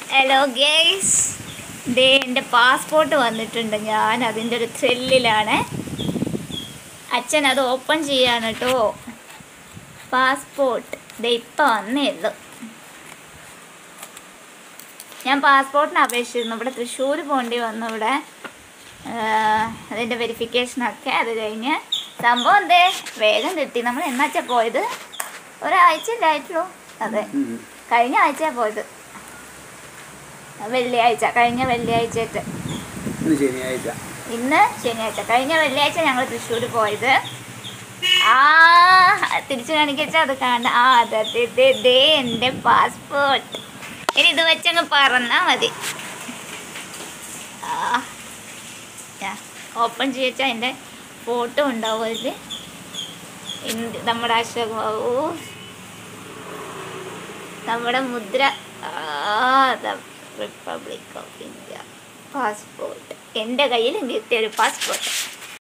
hello guys ദേ എൻ്റെ passport വന്നിട്ടുണ്ട് ഞാൻ അതിൻ്റെ ഒരു ത്രില്ലിലാണ് അച്ഛൻ അത് ഓപ്പൺ ചെയ്യാണ് കേട്ടോ പാസ്പോർട്ട് ദേ ഇപ്പം വന്നേ ഉള്ളൂ ഞാൻ പാസ്പോർട്ടിന് അപേക്ഷിച്ചിരുന്നു ഇവിടെ തൃശ്ശൂർ പോകേണ്ടി വന്നു ഇവിടെ ആഹ് അതിൻ്റെ വെരിഫിക്കേഷനൊക്കെ അത് കഴിഞ്ഞ് സംഭവം എന്തേ വേഗം കിട്ടി നമ്മൾ എന്നാച്ചാ പോയത് ഒരാഴ്ച ഇല്ലായിട്ടുള്ളൂ അതെ കഴിഞ്ഞ ആഴ്ചയാണ് പോയത് വെള്ളിയാഴ്ച കഴിഞ്ഞ വെള്ളിയാഴ്ചയായിട്ട് ഇന്ന് ശനിയാഴ്ച ഇന്ന് ശനിയാഴ്ച കഴിഞ്ഞ വെള്ളിയാഴ്ച ഞങ്ങൾ തൃശ്ശൂർ പോയത് ആ തിരിച്ചു കാണിക്കച്ചാ അത് കാണാം ആ അതെ അതെ ദേ ദേ എൻ്റെ പാസ്പോർട്ട് ഇനി ഇത് വെച്ചങ്ങ് പറന്നാ മതി ആ ഓപ്പൺ ചെയ്യച്ചാ എൻ്റെ ഫോട്ടോ ഉണ്ടാവും അതിൽ ഇന്ത്യ നമ്മുടെ അശോക് ബാബു നമ്മുടെ മുദ്ര റിപ്പബ്ലിക് ഓഫ് ഇന്ത്യ പാസ്പോർട്ട് എൻ്റെ കയ്യിൽ കിട്ടിയ ഒരു പാസ്പോർട്ട്